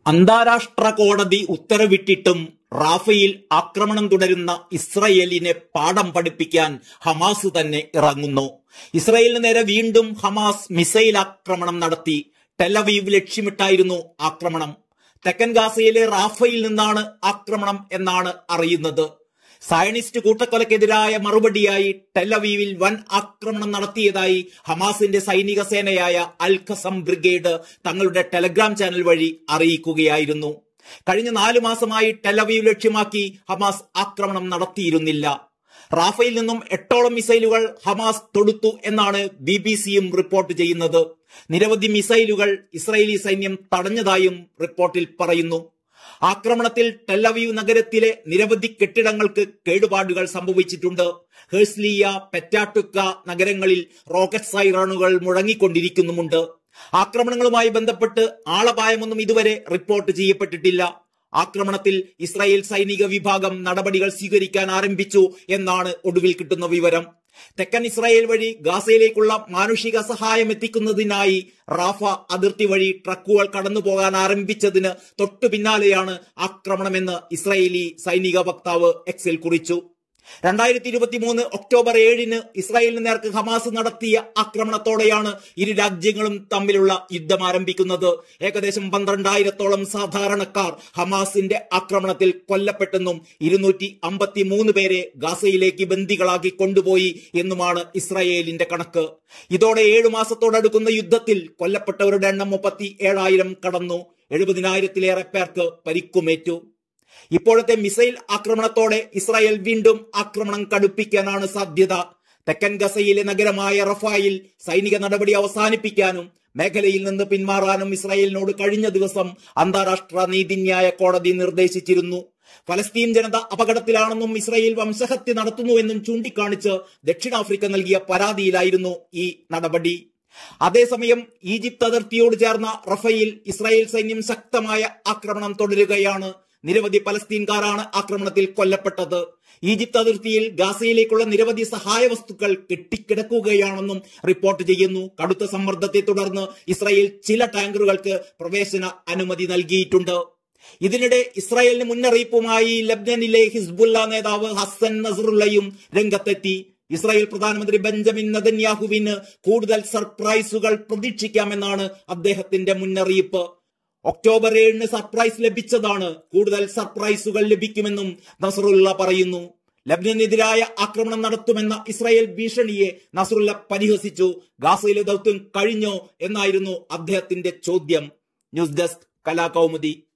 അന്താരാഷ്ട്ര കോടതി ഉത്തരവിട്ടിട്ടും റാഫയിൽ ആക്രമണം തുടരുന്ന ഇസ്രയേലിനെ പാഠം പഠിപ്പിക്കാൻ ഹമാസ് തന്നെ ഇറങ്ങുന്നു ഇസ്രയേലിന് നേരെ വീണ്ടും ഹമാസ് മിസൈൽ ആക്രമണം നടത്തി ടെലവീവ് ലക്ഷ്യമിട്ടായിരുന്നു ആക്രമണം തെക്കൻ ഗാസയിലെ റാഫയിൽ നിന്നാണ് ആക്രമണം എന്നാണ് അറിയുന്നത് സയനിസ്റ്റ് കൂട്ടക്കൊലക്കെതിരായ മറുപടിയായി ടെലവീവിൽ വൻ ആക്രമണം നടത്തിയതായി ഹമാസിന്റെ സൈനിക സേനയായ അൽ ഖസം ബ്രിഗേഡ് തങ്ങളുടെ ടെലഗ്രാം ചാനൽ വഴി അറിയിക്കുകയായിരുന്നു കഴിഞ്ഞ നാലു മാസമായി ടെലവീവ് ലക്ഷ്യമാക്കി ഹമാസ് ആക്രമണം നടത്തിയിരുന്നില്ല റാഫയിൽ നിന്നും എട്ടോളം മിസൈലുകൾ ഹമാസ് തൊടുത്തു എന്നാണ് ബി ബി സിയും റിപ്പോർട്ട് ചെയ്യുന്നത് നിരവധി മിസൈലുകൾ ഇസ്രായേലി സൈന്യം തടഞ്ഞതായും റിപ്പോർട്ടിൽ പറയുന്നു ആക്രമണത്തിൽ ടെല്ലവീവ് നഗരത്തിലെ നിരവധി കെട്ടിടങ്ങൾക്ക് കേടുപാടുകൾ സംഭവിച്ചിട്ടുണ്ട് ഹേഴ്സ്ലിയ പെറ്റാട്ടുക്ക നഗരങ്ങളിൽ റോക്കറ്റ് സൈറണുകൾ മുഴങ്ങിക്കൊണ്ടിരിക്കുന്നുമുണ്ട് ആക്രമണങ്ങളുമായി ബന്ധപ്പെട്ട് ആളപായമൊന്നും ഇതുവരെ റിപ്പോർട്ട് ചെയ്യപ്പെട്ടിട്ടില്ല ആക്രമണത്തിൽ ഇസ്രായേൽ സൈനിക വിഭാഗം നടപടികൾ സ്വീകരിക്കാൻ ആരംഭിച്ചു എന്നാണ് ഒടുവിൽ കിട്ടുന്ന വിവരം തെക്കൻ ഇസ്രായേൽ വഴി ഗാസയിലേക്കുള്ള മാനുഷിക സഹായം എത്തിക്കുന്നതിനായി റാഫ അതിർത്തി വഴി ട്രക്കുകൾ കടന്നു പോകാൻ ആരംഭിച്ചതിന് തൊട്ടു പിന്നാലെയാണ് ആക്രമണമെന്ന് ഇസ്രായേലി സൈനിക വക്താവ് എക്സിൽ കുറിച്ചു രണ്ടായിരത്തി ഇരുപത്തി മൂന്ന് ഒക്ടോബർ ഏഴിന് ഇസ്രായേലിന് നേർക്ക് ഹമാസ് നടത്തിയ ആക്രമണത്തോടെയാണ് ഇരു രാജ്യങ്ങളും തമ്മിലുള്ള യുദ്ധം ആരംഭിക്കുന്നത് ഏകദേശം പന്ത്രണ്ടായിരത്തോളം സാധാരണക്കാർ ഹമാസിന്റെ ആക്രമണത്തിൽ കൊല്ലപ്പെട്ടെന്നും ഇരുന്നൂറ്റി അമ്പത്തി മൂന്ന് പേരെ ഗാസയിലേക്ക് ബന്ദികളാക്കി കൊണ്ടുപോയി എന്നുമാണ് ഇസ്രായേലിന്റെ കണക്ക് ഇതോടെ ഏഴു മാസത്തോടടുക്കുന്ന യുദ്ധത്തിൽ കൊല്ലപ്പെട്ടവരുടെ എണ്ണം മുപ്പത്തി ഏഴായിരം കടന്നു എഴുപതിനായിരത്തിലേറെ പേർക്ക് പരിക്കുമേറ്റു ഇപ്പോഴത്തെ മിസൈൽ ആക്രമണത്തോടെ ഇസ്രായേൽ വീണ്ടും ആക്രമണം കടുപ്പിക്കാനാണ് സാധ്യത തെക്കൻ ഗസയിലെ നഗരമായ റഫായിൽ സൈനിക നടപടി അവസാനിപ്പിക്കാനും മേഖലയിൽ നിന്ന് പിന്മാറാനും ഇസ്രായേലിനോട് കഴിഞ്ഞ ദിവസം അന്താരാഷ്ട്ര നീതിന്യായ കോടതി നിർദ്ദേശിച്ചിരുന്നു ഫലസ്തീൻ ജനത അപകടത്തിലാണെന്നും ഇസ്രായേൽ വംശഹത്യ നടത്തുന്നുവെന്നും ചൂണ്ടിക്കാണിച്ച് ദക്ഷിണാഫ്രിക്ക നൽകിയ പരാതിയിലായിരുന്നു ഈ നടപടി അതേസമയം ഈജിപ്ത് അതിർത്തിയോട് ചേർന്ന റഫയിൽ ഇസ്രായേൽ സൈന്യം ശക്തമായ ആക്രമണം തുടരുകയാണ് നിരവധി പലസ്തീൻകാരാണ് ആക്രമണത്തിൽ കൊല്ലപ്പെട്ടത് ഈജിപ്ത് അതിർത്തിയിൽ ഗാസയിലേക്കുള്ള നിരവധി സഹായ വസ്തുക്കൾ കെട്ടിക്കിടക്കുകയാണെന്നും റിപ്പോർട്ട് ചെയ്യുന്നു കടുത്ത സമ്മർദ്ദത്തെ തുടർന്ന് ഇസ്രായേൽ ചില ടാങ്കറുകൾക്ക് പ്രവേശന അനുമതി നൽകിയിട്ടുണ്ട് ഇതിനിടെ ഇസ്രായേലിന് മുന്നറിയിപ്പുമായി ലബ്നനിലെ ഹിസ്ബുല്ല നേതാവ് ഹസൻ നസറുള്ളയും രംഗത്തെത്തി ഇസ്രായേൽ പ്രധാനമന്ത്രി ബെഞ്ചമിൻ നദന്യാഹുവിന് കൂടുതൽ സർപ്രൈസുകൾ പ്രതീക്ഷിക്കാമെന്നാണ് അദ്ദേഹത്തിന്റെ മുന്നറിയിപ്പ് ഒക്ടോബർ ഏഴിന് സർപ്രൈസ് ലഭിച്ചതാണ് കൂടുതൽ സർപ്രൈസുകൾ ലഭിക്കുമെന്നും നസറുല്ല പറയുന്നു ലബ്നനെതിരായ ആക്രമണം നടത്തുമെന്ന ഇസ്രായേൽ ഭീഷണിയെ നസറുല്ല പരിഹസിച്ചു ഗാസയിലെ ദൗത്യം കഴിഞ്ഞോ എന്നായിരുന്നു അദ്ദേഹത്തിന്റെ ചോദ്യം ന്യൂസ് ഡെസ്ക് കലാകൗമുദി